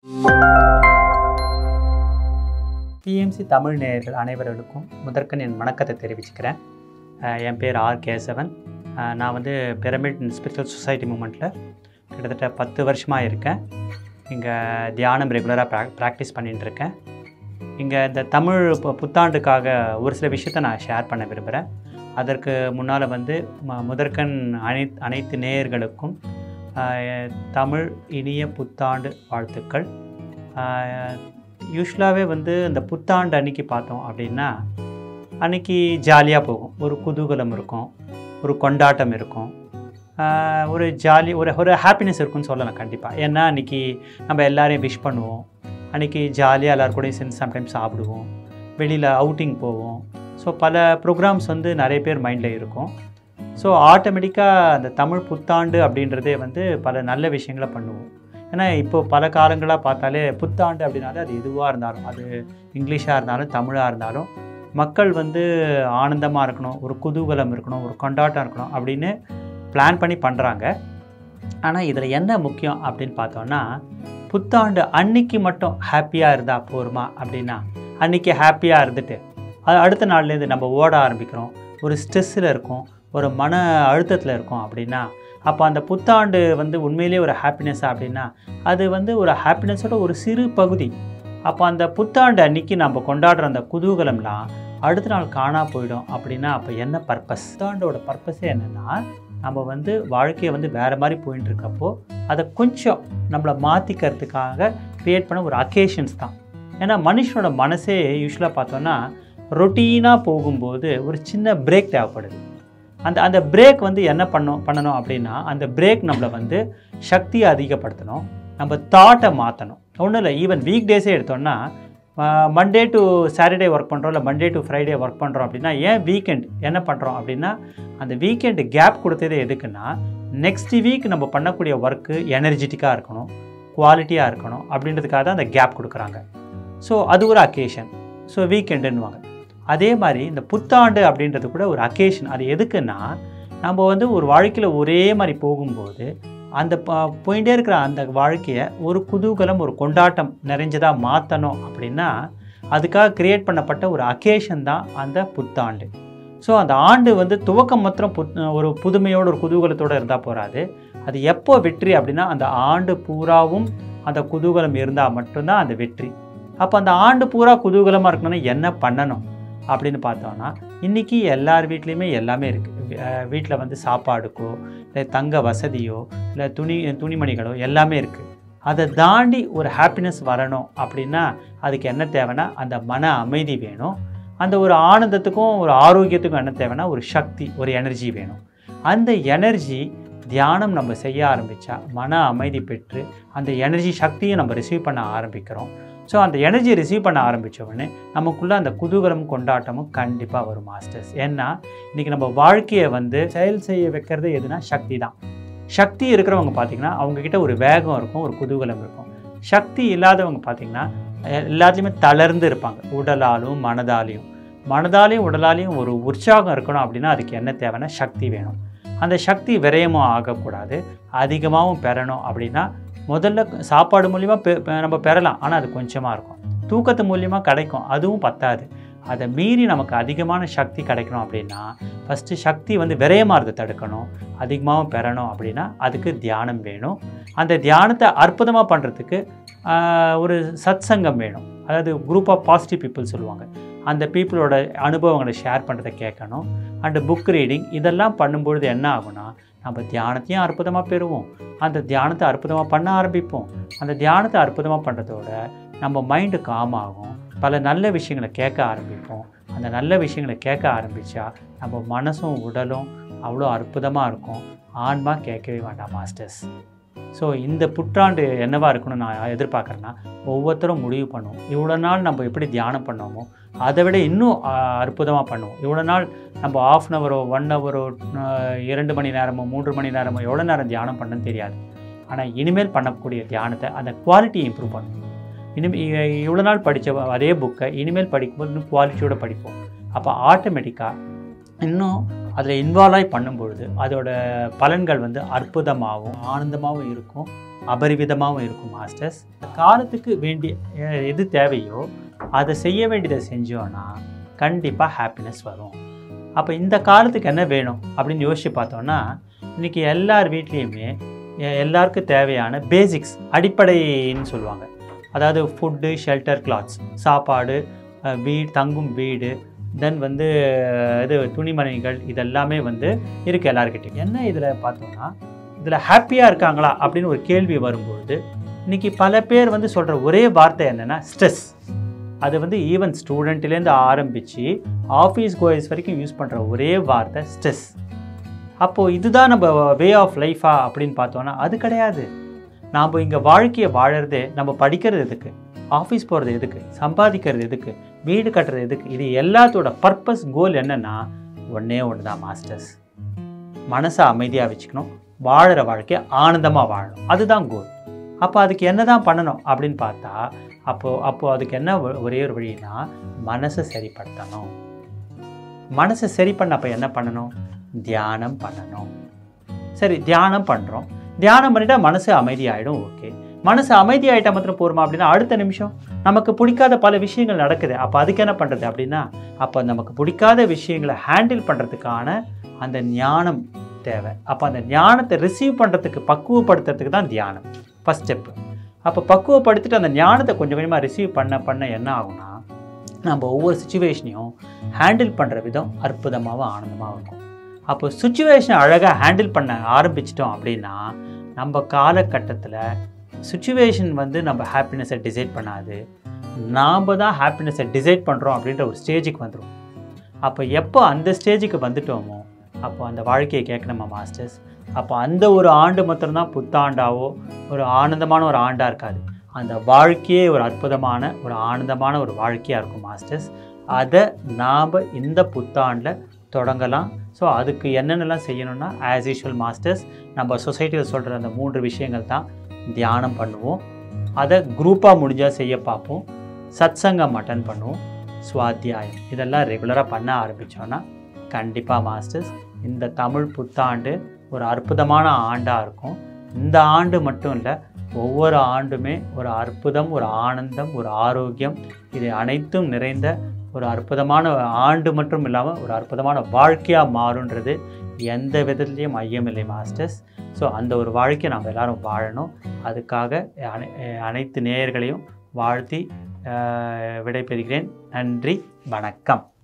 BMC Tamil நேயர்கள் அனைவர்களுக்கும் முதற்கண் என் வணக்கத்தை தெரிவிச்சுக்கிறேன் அஹ் என் பேர் ஆர் கேசவன் அஹ் நான் வந்து பிரமிட் ஸ்பிரிச்சுவல் சொசைட்டி மூமெண்ட்டில் கிட்டத்தட்ட பத்து வருஷமாக இருக்கேன் இங்கே தியானம் ரெகுலராக ப்ரா ப்ராக்டிஸ் பண்ணிட்டு இருக்கேன் இங்கே இந்த தமிழ் பு- புத்தாண்டுக்காக ஒரு சில விஷயத்தை நான் ஷேர் பண்ண விரும்புகிறேன் அதற்கு முன்னால் வந்து ம- முதற்கண் அனை அனைத்து நேயர்களுக்கும் அஹ், தமிழ் இனிய புத்தாண்டு வாழ்த்துக்கள் யூஸ்வலாகவே வந்து இந்த புத்தாண்டு அன்னைக்கு பார்த்தோம் அப்படின்னா அன்னைக்கு ஜாலியாக போகும் ஒரு குதூகலம் இருக்கும் ஒரு கொண்டாட்டம் இருக்கும் ஆஹ் ஒரு ஜாலி ஒரு ஒரு ஹாப்பினஸ் இருக்குன்னு சொல்லலாம் கண்டிப்பாக ஏன்னா அன்றைக்கி நம்ம எல்லாரையும் விஷ் பண்ணுவோம் அன்றைக்கி ஜாலியாக எல்லாரு கூடயும் சேர்ந்து சம்டைம்ஸ் சாப்பிடுவோம் வெளியில் அவுட்டிங் போவோம் ஸோ பல ப்ரோக்ராம்ஸ் வந்து நிறைய பேர் மைண்டில் இருக்கும் ஸோ ஆட்டோமேட்டிக்காக அந்த தமிழ் புத்தாண்டு அப்படின்றதே வந்து பல நல்ல விஷயங்களை பண்ணுவோம் ஏன்னா இப்போ பல காலங்களாக பார்த்தாலே புத்தாண்டு அப்படின்னாலே அது எதுவாக இருந்தாலும் அது இங்கிலீஷாக இருந்தாலும் தமிழாக இருந்தாலும் மக்கள் வந்து ஆனந்தமாக இருக்கணும் ஒரு குதூகலம் இருக்கணும் ஒரு கொண்டாட்டம் இருக்கணும் அப்படின்னு பிளான் பண்ணி பண்ணுறாங்க ஆனால் இதில் என்ன முக்கியம் அப்படின்னு பார்த்தோன்னா புத்தாண்டு அன்னைக்கு மட்டும் ஹாப்பியாக இருந்தால் போருமா அப்படின்னா அன்னைக்கு ஹாப்பியாக இருந்துட்டு அது அடுத்த நாள்லேருந்து நம்ம ஓட ஆரம்பிக்கிறோம் ஒரு ஸ்ட்ரெஸ்ஸில் இருக்கும் ஒரு மன அழுத்தத்தில் இருக்கும் அப்படின்னா அப்போ அந்த புத்தாண்டு வந்து உண்மையிலேயே ஒரு ஹாப்பினஸ்ஸா அப்படின்னா அது வந்து ஒரு ஹாப்பினஸோட ஒரு சிறு பகுதி அப்போ அந்த புத்தாண்டு அன்னைக்கு நம்ம கொண்டாடுற அந்த குதூகலம்லாம் அடுத்த நாள் காணா போயிடும் அப்படின்னா அப்போ என்ன பர்பஸ் புத்தாண்டோட பர்பஸே என்னென்னா நம்ம வந்து வாழ்க்கையை வந்து வேறு மாதிரி போயின்னு இருக்கப்போ அதை கொஞ்சம் நம்மளை மாற்றிக்கிறதுக்காக க்ரியேட் பண்ண ஒரு அக்கேஷன்ஸ் தான் ஏன்னா மனுஷனோட மனசே யூஸ்வலாக பார்த்தோன்னா ரொட்டீனாக போகும்போது ஒரு சின்ன பிரேக் தேவைப்படுது அந்த அந்த பிரேக் வந்து என்ன பண்ணும் பண்ணணும் அப்படின்னா அந்த பிரேக் நம்மளை வந்து சக்தியை அதிகப்படுத்தணும் நம்ம தாட்டை மாற்றணும் ஒன்றும் இல்லை ஈவன் வீக் டேஸே எடுத்தோம்னா மண்டே டு சாட்டர்டே ஒர்க் பண்ணுறோம் இல்லை மண்டே டு ஃப்ரைடே ஒர்க் பண்ணுறோம் அப்படின்னா ஏன் வீக்கெண்ட் என்ன பண்ணுறோம் அப்படின்னா அந்த வீக்கெண்டு கேப் கொடுத்தது எதுக்குன்னா நெக்ஸ்ட் வீக் நம்ம பண்ணக்கூடிய ஒர்க்கு எனர்ஜெட்டிக்காக இருக்கணும் குவாலிட்டியாக இருக்கணும் அப்படின்றதுக்காக தான் அந்த கேப் கொடுக்குறாங்க ஸோ அது ஒரு அக்கேஷன் ஸோ வீக்கெண்டுன்னுவாங்க அதே மாதிரி இந்த புத்தாண்டு அப்படின்றது கூட ஒரு அக்கேஷன் அது எதுக்குன்னா நம்ம வந்து ஒரு வாழ்க்கையில் ஒரே மாதிரி போகும்போது அந்த ப போயிட்டே இருக்கிற அந்த வாழ்க்கையை ஒரு குதூகலம் ஒரு கொண்டாட்டம் நிறைஞ்சதாக மாற்றணும் அப்படின்னா அதுக்காக கிரியேட் பண்ணப்பட்ட ஒரு அக்கேஷன் தான் அந்த புத்தாண்டு ஸோ அந்த ஆண்டு வந்து துவக்கம் மாத்திரம் புத் ஒரு புதுமையோட ஒரு குதூகலத்தோடு இருந்தால் போகாது அது எப்போ வெற்றி அப்படின்னா அந்த ஆண்டு பூராவும் அந்த குதூகலம் இருந்தால் மட்டும்தான் அந்த வெற்றி அப்போ அந்த ஆண்டு பூரா குதூகலமாக இருக்கணும்னா என்ன பண்ணணும் அப்படின்னு பார்த்தோன்னா இன்றைக்கி எல்லார் வீட்லேயுமே எல்லாமே இருக்குது வீட்டில் வந்து சாப்பாடுக்கோ இல்லை தங்க வசதியோ இல்லை துணி துணிமணிகளோ எல்லாமே இருக்குது அதை தாண்டி ஒரு ஹாப்பினஸ் வரணும் அப்படின்னா அதுக்கு என்ன தேவைன்னா அந்த மன அமைதி வேணும் அந்த ஒரு ஆனந்தத்துக்கும் ஒரு ஆரோக்கியத்துக்கும் என்ன தேவைன்னா ஒரு சக்தி ஒரு எனர்ஜி வேணும் அந்த எனர்ஜி தியானம் நம்ம செய்ய ஆரம்பித்தா மன அமைதி பெற்று அந்த எனர்ஜி சக்தியை நம்ம ரிசீவ் பண்ண ஆரம்பிக்கிறோம் ஸோ அந்த எனர்ஜியை ரிசீவ் பண்ண ஆரம்பித்த உடனே நமக்குள்ளே அந்த குதூகலம் கொண்டாட்டமும் கண்டிப்பாக வரும் மாஸ்டர்ஸ் ஏன்னா இன்றைக்கி நம்ம வாழ்க்கையை வந்து செயல் செய்ய வைக்கிறது எதுனா சக்தி தான் சக்தி இருக்கிறவங்க பார்த்திங்கன்னா அவங்கக்கிட்ட ஒரு வேகம் இருக்கும் ஒரு குதூகலம் இருக்கும் சக்தி இல்லாதவங்க பார்த்திங்கன்னா எல்லாத்துலேயுமே தளர்ந்து இருப்பாங்க உடலாலும் மனதாலையும் மனதாலையும் உடலாலையும் ஒரு உற்சாகம் இருக்கணும் அப்படின்னா அதுக்கு என்ன தேவைன்னா சக்தி வேணும் அந்த சக்தி விரயமும் ஆகக்கூடாது அதிகமாகவும் பெறணும் அப்படின்னா முதல்ல சாப்பாடு மூலிமா பெ பெ- நம்ம பெறலாம் ஆனால் அது கொஞ்சமாக இருக்கும் தூக்கத்து மூலியமாக கிடைக்கும் அதுவும் பத்தாது அதை மீறி நமக்கு அதிகமான சக்தி கிடைக்கணும் அப்படின்னா ஃபஸ்ட்டு சக்தி வந்து விரயமாறதை தடுக்கணும் அதிகமாகவும் பெறணும் அப்படின்னா அதுக்கு தியானம் வேணும் அந்த தியானத்தை அற்புதமாக பண்ணுறதுக்கு ஒரு சத்சங்கம் வேணும் அதாவது குரூப் ஆஃப் பாசிட்டிவ் பீப்புள் சொல்லுவாங்க அந்த பீப்புளோட அனுபவங்களை ஷேர் பண்ணுறதை கேட்கணும் அண்டு புக் ரீடிங் இதெல்லாம் பண்ணும்பொழுது என்ன ஆகும்னா நம்ம தியானத்தையும் அற்புதமாக பெறுவோம் அந்த தியானத்தை அற்புதமாக பண்ண ஆரம்பிப்போம் அந்த தியானத்தை அற்புதமாக பண்ணுறதோட நம்ம மைண்டு காம் ஆகும் பல நல்ல விஷயங்களை கேட்க ஆரம்பிப்போம் அந்த நல்ல விஷயங்களை கேட்க ஆரம்பித்தா நம்ம மனசும் உடலும் அவ்வளோ அற்புதமாக இருக்கும் ஆன்மா கேட்கவே வேண்டாம் மாஸ்டர்ஸ் ஸோ இந்த புத்தாண்டு என்னவா இருக்கணும்னு நான் எதிர்பார்க்குறேன்னா ஒவ்வொருத்தரும் முடிவு பண்ணுவோம் இவ்வளோ நாள் நம்ம எப்படி தியானம் பண்ணோமோ அதை விட இன்னும் அற்புதமாக பண்ணுவோம் இவ்வளோ நாள் நம்ம ஆஃப் அன் ஹவரோ ஒன் ஹவரோ இரண்டு மணி நேரமோ மூன்று மணி நேரமோ எவ்வளோ நேரம் தியானம் பண்ணணும்னு தெரியாது ஆனால் இனிமேல் பண்ணக்கூடிய தியானத்தை அந்த குவாலிட்டியை இம்ப்ரூவ் பண்ணணும் இனிமே இவ்வளோ நாள் படித்த அதே புக்கை இனிமேல் படிக்கும்போது இன்னும் குவாலிட்டியோட படிப்போம் அப்போ ஆட்டோமேட்டிக்காக இன்னும் அதில் இன்வால்வ் ஆகி பண்ணும்பொழுது அதோட பலன்கள் வந்து அற்புதமாகவும் ஆனந்தமாகவும் இருக்கும் அபரிவிதமாகவும் இருக்கும் மாஸ்டர்ஸ் காலத்துக்கு வேண்டிய அஹ், எது தேவையோ அதை செய்ய வேண்டியதை செஞ்சோன்னா கண்டிப்பாக ஹாப்பினஸ் வரும் அப்போ இந்த காலத்துக்கு என்ன வேணும் அப்படின்னு யோசிச்சு பார்த்தோன்னா இன்றைக்கி எல்லார் வீட்லேயுமே எ- எல்லாருக்கும் தேவையான பேசிக்ஸ் அடிப்படைன்னு சொல்லுவாங்க அதாவது ஃபுட்டு ஷெல்டர் கிளாத்ஸ் சாப்பாடு அஹ், வீடு தங்கும் வீடு தென் வந்து அஹ், இது துணிமணிகள் இதெல்லாமே வந்து இருக்குது எல்லாருக்கிட்டையும் என்ன இதில் பார்த்தோம்னா இதில் ஹாப்பியாக இருக்காங்களா அப்படின்னு ஒரு கேள்வி வரும்பொழுது இன்றைக்கி பல பேர் வந்து சொல்கிற ஒரே வார்த்தை என்னென்னா ஸ்ட்ரெஸ் அது வந்து ஈவன் ஸ்டூடெண்ட்லேருந்து ஆரம்பித்து ஆஃபீஸ் கோயர்ஸ் வரைக்கும் யூஸ் பண்ணுற ஒரே வார்த்தை ஸ்ட்ரெஸ் அப்போது இதுதான் நம்ம வே ஆஃப் லைஃபா அப்படின்னு பார்த்தோன்னா அது கிடையாது நாம் இங்கே வாழ்க்கையை வாழறதே நம்ம படிக்கிறது எதுக்கு ஆஃபீஸ் போகிறது எதுக்கு சம்பாதிக்கிறது எதுக்கு வீடு கட்டுறது எதுக்கு இது எல்லாத்தோட பர்பஸ் கோல் என்னென்னா ஒன்றே ஒன்று தான் மாஸ்டர்ஸ் மனசை அமைதியாக வச்சுக்கணும் வாழுற வாழ்க்கையை ஆனந்தமாக வாழணும் அதுதான் கோல் அப்போ அதுக்கு என்ன தான் பண்ணணும் அப்படின்னு பார்த்தா அப்போது அப்போது அதுக்கு என்ன ஒ- ஒரே ஒரு வழினா மனசை சரிப்படுத்தணும் மனசை சரி பண்ண அப்போ என்ன பண்ணணும் தியானம் பண்ணணும் சரி தியானம் பண்ணுறோம் தியானம் பண்ணிட்டா மனசு அமைதியாயிடும் ஓகே மனசு அமைதியாயிட்டா மாத்திரம் போருமா அப்படின்னா அடுத்த நிமிஷம் நமக்கு பிடிக்காத பல விஷயங்கள் நடக்குது அப்போ அதுக்கு என்ன பண்ணுறது அப்படின்னா அப்போ நமக்கு பிடிக்காத விஷயங்களை ஹேண்டில் பண்ணுறதுக்கான அந்த ஞானம் தேவை அப்போ அந்த ஞானத்தை ரிசீவ் பண்ணுறதுக்கு பக்குவப்படுத்துறதுக்கு தான் தியானம் ஃபஸ்ட் ஸ்டெப்பு அப்போ பக்குவப்படுத்திட்டு அந்த ஞானத்தை கொஞ்சம் கொஞ்சமாக ரிசீவ் பண்ண பண்ண என்ன ஆகும்னா நம்ம ஒவ்வொரு சுச்சுவேஷனையும் ஹேண்டில் பண்ணுற விதம் அற்புதமாகவும் ஆனந்தமாகவும் இருக்கும் அப்போ சுச்சுவேஷனை அழகாக ஹேண்டில் பண்ண ஆரம்பிச்சிட்டோம் அப்படின்னா நம்ம காலகட்டத்தில் சுச்சுவேஷன் வந்து நம்ம ஹாப்பினஸை டிசைட் பண்ணாது நாம் தான் ஹாப்பினஸை டிசைட் பண்ணுறோம் அப்படின்ற ஒரு ஸ்டேஜுக்கு வந்துடும் அப்போ எப்போ அந்த ஸ்டேஜுக்கு வந்துட்டோமோ அப்போ அந்த வாழ்க்கையை கேட்கணுமா மாஸ்டர்ஸ் அப்போ அந்த ஒரு ஆண்டு மாத்திரம்தான் புத்தாண்டாவோ ஒரு ஆனந்தமான ஒரு ஆண்டாக இருக்காது அந்த வாழ்க்கையே ஒரு அற்புதமான ஒரு ஆனந்தமான ஒரு வாழ்க்கையாக இருக்கும் மாஸ்டர்ஸ் அதை நாம் இந்த புத்தாண்டில் தொடங்கலாம் ஸோ அதுக்கு என்னென்னலாம் செய்யணும்னா ஆஸ் யூஷுவல் மாஸ்டர்ஸ் நம்ம சொசைட்டியில் சொல்கிற அந்த மூன்று விஷயங்கள் தான் தியானம் பண்ணுவோம் அதை குரூப்பாக முடிஞ்சால் செய்ய பார்ப்போம் சத்சங்கம் அட்டன் பண்ணுவோம் சுவாத்தியாயம் இதெல்லாம் ரெகுலராக பண்ண ஆரம்பித்தோன்னா கண்டிப்பாக மாஸ்டர்ஸ் இந்த தமிழ் புத்தாண்டு ஒரு அற்புதமான ஆண்டாக இருக்கும் இந்த ஆண்டு மட்டும் இல்லை ஒவ்வொரு ஆண்டுமே ஒரு அற்புதம் ஒரு ஆனந்தம் ஒரு ஆரோக்கியம் இது அனைத்தும் நிறைந்த ஒரு அற்புதமான ஆண்டு மட்டும் இல்லாமல் ஒரு அற்புதமான வாழ்க்கையாக மாறுன்றது எந்த விதத்துலேயும் ஐயமில்லை மாஸ்டர்ஸ் ஸோ அந்த ஒரு வாழ்க்கையை நம்ம எல்லாரும் வாழணும் அதுக்காக அனை அனைத்து நேயர்களையும் வாழ்த்தி அஹ், விடைபெறுகிறேன் நன்றி வணக்கம்